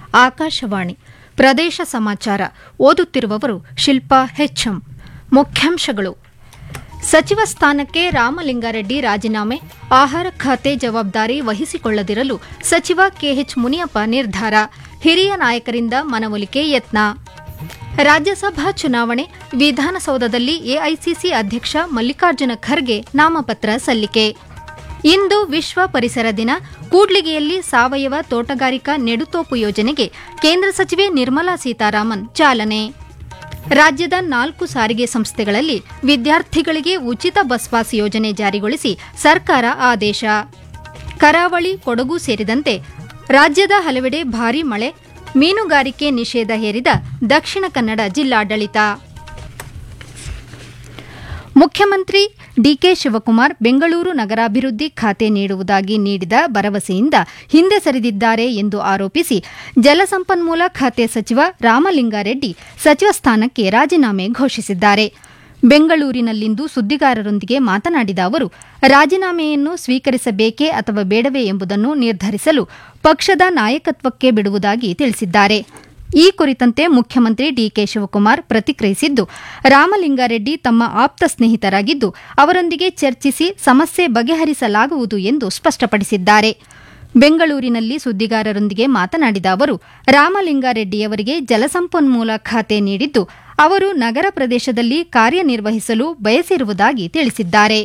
ಆಕಾಶವಾಣಿ ಪ್ರದೇಶ ಸಮಾಚಾರ ಓದುತ್ತಿರುವವರು ಶಿಲ್ಪಾ ಹೆಚ್ಎಂ ಮುಖ್ಯಾಂಶಗಳು ಸಚಿವ ಸ್ಥಾನಕ್ಕೆ ರಾಮಲಿಂಗಾರೆಡ್ಡಿ ರಾಜೀನಾಮೆ ಆಹಾರ ಖಾತೆ ಜವಾಬ್ದಾರಿ ವಹಿಸಿಕೊಳ್ಳದಿರಲು ಸಚಿವ ಕೆಎಚ್ ಮುನಿಯಪ್ಪ ನಿರ್ಧಾರ ಹಿರಿಯ ನಾಯಕರಿಂದ ಮನವೊಲಿಕೆ ಯತ್ನ ರಾಜ್ಯಸಭಾ ಚುನಾವಣೆ ವಿಧಾನಸೌಧದಲ್ಲಿ ಎಐಸಿಸಿ ಅಧ್ಯಕ್ಷ ಮಲ್ಲಿಕಾರ್ಜುನ ಖರ್ಗೆ ನಾಮಪತ್ರ ಸಲ್ಲಿಕೆ ಇಂದು ವಿಶ್ವ ಪರಿಸರ ದಿನ ಕೂಡ್ಲಿಗಿಯಲ್ಲಿ ಸಾವಯವ ತೋಟಗಾರಿಕಾ ನೆಡುತೋಪು ಯೋಜನೆಗೆ ಕೇಂದ್ರ ಸಚಿವೆ ನಿರ್ಮಲಾ ಸೀತಾರಾಮನ್ ಚಾಲನೆ ರಾಜ್ಯದ ನಾಲ್ಕು ಸಾರಿಗೆ ಸಂಸ್ಥೆಗಳಲ್ಲಿ ವಿದ್ಯಾರ್ಥಿಗಳಿಗೆ ಉಚಿತ ಬಸ್ ಪಾಸ್ ಯೋಜನೆ ಜಾರಿಗೊಳಿಸಿ ಸರ್ಕಾರ ಆದೇಶ ಕರಾವಳಿ ಕೊಡಗು ಸೇರಿದಂತೆ ರಾಜ್ಯದ ಹಲವೆಡೆ ಭಾರೀ ಮಳೆ ಮೀನುಗಾರಿಕೆ ನಿಷೇಧ ಹೇರಿದ ದಕ್ಷಿಣ ಕನ್ನಡ ಜಿಲ್ಲಾಡಳಿತ ಮುಖ್ಯಮಂತ್ರಿ ಡಿಕೆ ಶಿವಕುಮಾರ್ ಬೆಂಗಳೂರು ನಗರಾಭಿವೃದ್ಧಿ ಖಾತೆ ನೀಡುವುದಾಗಿ ನೀಡಿದ ಭರವಸೆಯಿಂದ ಹಿಂದೆ ಸರಿದಿದ್ದಾರೆ ಎಂದು ಆರೋಪಿಸಿ ಜಲಸಂಪನ್ಮೂಲ ಖಾತೆ ಸಚಿವ ರಾಮಲಿಂಗಾರೆಡ್ಡಿ ಸಚಿವ ಸ್ಥಾನಕ್ಕೆ ರಾಜೀನಾಮೆ ಘೋಷಿಸಿದ್ದಾರೆ ಬೆಂಗಳೂರಿನಲ್ಲಿಂದು ಸುದ್ದಿಗಾರರೊಂದಿಗೆ ಮಾತನಾಡಿದ ಅವರು ರಾಜೀನಾಮೆಯನ್ನು ಸ್ವೀಕರಿಸಬೇಕೇ ಅಥವಾ ಬೇಡವೇ ಎಂಬುದನ್ನು ನಿರ್ಧರಿಸಲು ಪಕ್ಷದ ನಾಯಕತ್ವಕ್ಕೆ ಬಿಡುವುದಾಗಿ ತಿಳಿಸಿದ್ದಾರೆ ಈ ಕುರಿತಂತೆ ಮುಖ್ಯಮಂತ್ರಿ ಡಿಕೆ ಶಿವಕುಮಾರ್ ಪ್ರತಿಕ್ರಿಯಿಸಿದ್ದು ರಾಮಲಿಂಗಾರೆಡ್ಡಿ ತಮ್ಮ ಆಪ್ತ ಸ್ನೇಹಿತರಾಗಿದ್ದು ಅವರೊಂದಿಗೆ ಚರ್ಚಿಸಿ ಸಮಸ್ಯೆ ಬಗೆಹರಿಸಲಾಗುವುದು ಎಂದು ಸ್ಪಷ್ಟಪಡಿಸಿದ್ದಾರೆ ಬೆಂಗಳೂರಿನಲ್ಲಿ ಸುದ್ದಿಗಾರರೊಂದಿಗೆ ಮಾತನಾಡಿದ ಅವರು ರಾಮಲಿಂಗಾರೆಡ್ಡಿಯವರಿಗೆ ಜಲಸಂಪನ್ಮೂಲ ಖಾತೆ ನೀಡಿದ್ದು ಅವರು ನಗರ ಪ್ರದೇಶದಲ್ಲಿ ಕಾರ್ಯನಿರ್ವಹಿಸಲು ಬಯಸಿರುವುದಾಗಿ ತಿಳಿಸಿದ್ದಾರೆ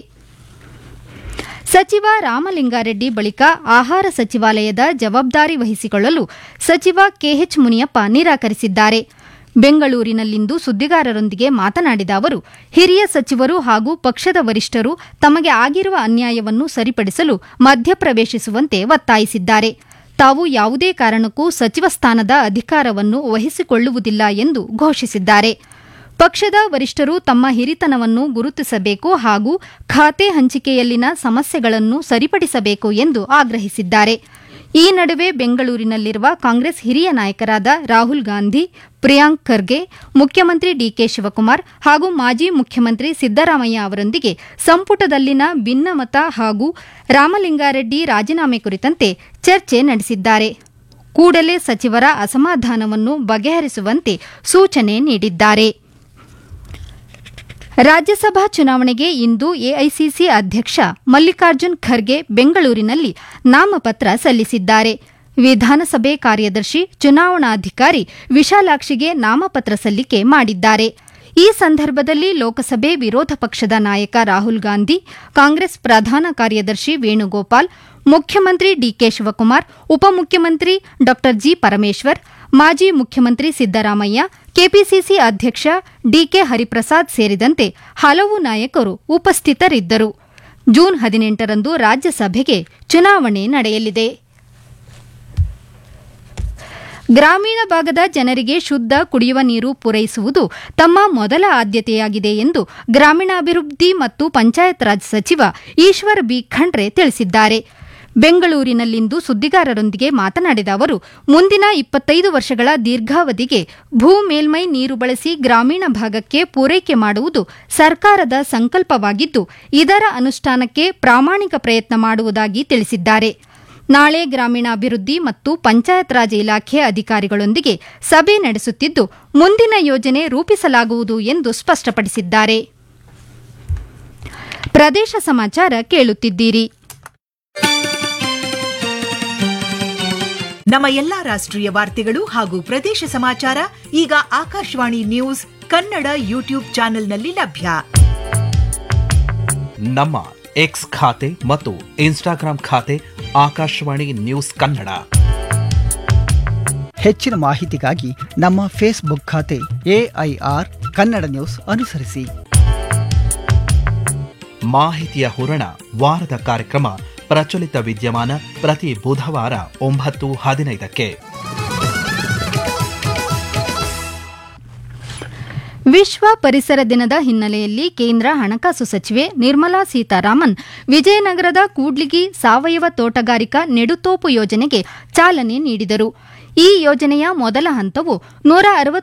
ಸಚಿವ ರಾಮಲಿಂಗಾರೆಡ್ಡಿ ಬಳಿಕ ಆಹಾರ ಸಚಿವಾಲಯದ ಜವಾಬ್ದಾರಿ ವಹಿಸಿಕೊಳ್ಳಲು ಸಚಿವ ಕೆಎಚ್ ಮುನಿಯಪ್ಪ ನಿರಾಕರಿಸಿದ್ದಾರೆ ಬೆಂಗಳೂರಿನಲ್ಲಿಂದು ಸುದ್ದಿಗಾರರೊಂದಿಗೆ ಮಾತನಾಡಿದ ಅವರು ಹಿರಿಯ ಸಚಿವರು ಹಾಗೂ ಪಕ್ಷದ ವರಿಷ್ಠರು ತಮಗೆ ಆಗಿರುವ ಅನ್ಯಾಯವನ್ನು ಸರಿಪಡಿಸಲು ಮಧ್ಯಪ್ರವೇಶಿಸುವಂತೆ ಒತ್ತಾಯಿಸಿದ್ದಾರೆ ತಾವು ಯಾವುದೇ ಕಾರಣಕ್ಕೂ ಸಚಿವ ಸ್ಥಾನದ ಅಧಿಕಾರವನ್ನು ವಹಿಸಿಕೊಳ್ಳುವುದಿಲ್ಲ ಎಂದು ಘೋಷಿಸಿದ್ದಾರೆ ಪಕ್ಷದ ವರಿಷ್ಠರು ತಮ್ಮ ಹಿರಿತನವನ್ನು ಗುರುತಿಸಬೇಕು ಹಾಗೂ ಖಾತೆ ಹಂಚಿಕೆಯಲ್ಲಿನ ಸಮಸ್ಯೆಗಳನ್ನು ಸರಿಪಡಿಸಬೇಕು ಎಂದು ಆಗ್ರಹಿಸಿದ್ದಾರೆ ಈ ನಡುವೆ ಬೆಂಗಳೂರಿನಲ್ಲಿರುವ ಕಾಂಗ್ರೆಸ್ ಹಿರಿಯ ನಾಯಕರಾದ ರಾಹುಲ್ ಗಾಂಧಿ ಪ್ರಿಯಾಂಕ್ ಖರ್ಗೆ ಮುಖ್ಯಮಂತ್ರಿ ಡಿಕೆ ಶಿವಕುಮಾರ್ ಹಾಗೂ ಮಾಜಿ ಮುಖ್ಯಮಂತ್ರಿ ಸಿದ್ದರಾಮಯ್ಯ ಅವರೊಂದಿಗೆ ಸಂಪುಟದಲ್ಲಿನ ಭಿನ್ನಮತ ಹಾಗೂ ರಾಮಲಿಂಗಾರೆಡ್ಡಿ ರಾಜೀನಾಮೆ ಕುರಿತಂತೆ ಚರ್ಚೆ ನಡೆಸಿದ್ದಾರೆ ಕೂಡಲೇ ಸಚಿವರ ಅಸಮಾಧಾನವನ್ನು ಬಗೆಹರಿಸುವಂತೆ ಸೂಚನೆ ನೀಡಿದ್ದಾರೆ ರಾಜ್ಯಸಭಾ ಚುನಾವಣೆಗೆ ಇಂದು ಎಐಸಿಸಿ ಅಧ್ಯಕ್ಷ ಮಲ್ಲಿಕಾರ್ಜುನ್ ಖರ್ಗೆ ಬೆಂಗಳೂರಿನಲ್ಲಿ ನಾಮಪತ್ರ ಸಲ್ಲಿಸಿದ್ದಾರೆ ವಿಧಾನಸಭೆ ಕಾರ್ಯದರ್ಶಿ ಚುನಾವಣಾಧಿಕಾರಿ ವಿಶಾಲಾಕ್ಷಿಗೆ ನಾಮಪತ್ರ ಸಲ್ಲಿಕೆ ಮಾಡಿದ್ದಾರೆ ಈ ಸಂದರ್ಭದಲ್ಲಿ ಲೋಕಸಭೆ ವಿರೋಧ ಪಕ್ಷದ ನಾಯಕ ರಾಹುಲ್ ಗಾಂಧಿ ಕಾಂಗ್ರೆಸ್ ಪ್ರಧಾನ ಕಾರ್ಯದರ್ಶಿ ವೇಣುಗೋಪಾಲ್ ಮುಖ್ಯಮಂತ್ರಿ ಡಿಕೆ ಶಿವಕುಮಾರ್ ಉಪಮುಖ್ಯಮಂತ್ರಿ ಡಾ ಜಿ ಪರಮೇಶ್ವರ್ ಮಾಜಿ ಮುಖ್ಯಮಂತ್ರಿ ಸಿದ್ದರಾಮಯ್ಯ ಕೆಪಿಸಿಸಿ ಅಧ್ಯಕ್ಷ ಡಿಕೆ ಹರಿಪ್ರಸಾದ್ ಸೇರಿದಂತೆ ಹಲವು ನಾಯಕರು ಉಪಸ್ಥಿತರಿದ್ದರು ಜೂನ್ ಹದಿನೆಂಟರಂದು ರಾಜ್ಯಸಭೆಗೆ ಚುನಾವಣೆ ನಡೆಯಲಿದೆ ಗ್ರಾಮೀಣ ಭಾಗದ ಜನರಿಗೆ ಶುದ್ಧ ಕುಡಿಯುವ ನೀರು ಪೂರೈಸುವುದು ತಮ್ಮ ಮೊದಲ ಆದ್ಯತೆಯಾಗಿದೆ ಎಂದು ಗ್ರಾಮೀಣಾಭಿವೃದ್ಧಿ ಮತ್ತು ಪಂಚಾಯತ್ ರಾಜ್ ಸಚಿವ ಈಶ್ವರ್ ಬಿ ಖಂಡ್ರೆ ತಿಳಿಸಿದ್ದಾರೆ ಬೆಂಗಳೂರಿನಲ್ಲಿಂದು ಸುದ್ದಿಗಾರರೊಂದಿಗೆ ಮಾತನಾಡಿದ ಅವರು ಮುಂದಿನ ಇಪ್ಪತ್ತೈದು ವರ್ಷಗಳ ದೀರ್ಘಾವಧಿಗೆ ಭೂ ಮೇಲ್ಮೈ ನೀರು ಬಳಸಿ ಗ್ರಾಮೀಣ ಭಾಗಕ್ಕೆ ಪೂರೈಕೆ ಮಾಡುವುದು ಸರ್ಕಾರದ ಸಂಕಲ್ಪವಾಗಿದ್ದು ಇದರ ಅನುಷ್ಠಾನಕ್ಕೆ ಪ್ರಾಮಾಣಿಕ ಪ್ರಯತ್ನ ಮಾಡುವುದಾಗಿ ತಿಳಿಸಿದ್ದಾರೆ ನಾಳೆ ಗ್ರಾಮೀಣಾಭಿವೃದ್ಧಿ ಮತ್ತು ಪಂಚಾಯತ್ ರಾಜ್ ಇಲಾಖೆ ಅಧಿಕಾರಿಗಳೊಂದಿಗೆ ಸಭೆ ನಡೆಸುತ್ತಿದ್ದು ಮುಂದಿನ ಯೋಜನೆ ರೂಪಿಸಲಾಗುವುದು ಎಂದು ಸ್ಪಷ್ಟಪಡಿಸಿದ್ದಾರೆ ಪ್ರದೇಶ ಸಮಾಚಾರ ಕೇಳುತ್ತಿದ್ದೀರಿ ನಮ್ಮ ಎಲ್ಲಾ ರಾಷ್ಟ್ರೀಯ ವಾರ್ತೆಗಳು ಹಾಗೂ ಪ್ರದೇಶ ಸಮಾಚಾರ ಈಗ ಆಕಾಶವಾಣಿ ನ್ಯೂಸ್ ಕನ್ನಡ ಯೂಟ್ಯೂಬ್ ಚಾನೆಲ್ನಲ್ಲಿ ಲಭ್ಯ ನಮ್ಮ ಎಕ್ಸ್ ಖಾತೆ ಮತ್ತು ಇನ್ಸ್ಟಾಗ್ರಾಂ ಖಾತೆ ಆಕಾಶವಾಣಿ ನ್ಯೂಸ್ ಕನ್ನಡ ಹೆಚ್ಚಿನ ಮಾಹಿತಿಗಾಗಿ ನಮ್ಮ ಫೇಸ್ಬುಕ್ ಖಾತೆ ಎಐಆರ್ ಕನ್ನಡ ನ್ಯೂಸ್ ಅನುಸರಿಸಿ ಮಾಹಿತಿಯ ಹೂರಣ ವಾರದ ಕಾರ್ಯಕ್ರಮ ಪ್ರಚಲಿತ ವಿದ್ಯಮಾನ ಪ್ರತಿ ಬುಧವಾರ ಒಂಬತ್ತು ಹದಿನೈದಕ್ಕೆ ವಿಶ್ವ ಪರಿಸರ ದಿನದ ಹಿನ್ನೆಲೆಯಲ್ಲಿ ಕೇಂದ್ರ ಹಣಕಾಸು ಸಚಿವೆ ನಿರ್ಮಲಾ ಸೀತಾರಾಮನ್ ವಿಜಯನಗರದ ಕೂಡ್ಲಿಗಿ ಸಾವಯವ ತೋಟಗಾರಿಕಾ ನೆಡುತೋಪು ಯೋಜನೆಗೆ ಚಾಲನೆ ನೀಡಿದರು ಈ ಯೋಜನೆಯ ಮೊದಲ ಹಂತವು ನೂರ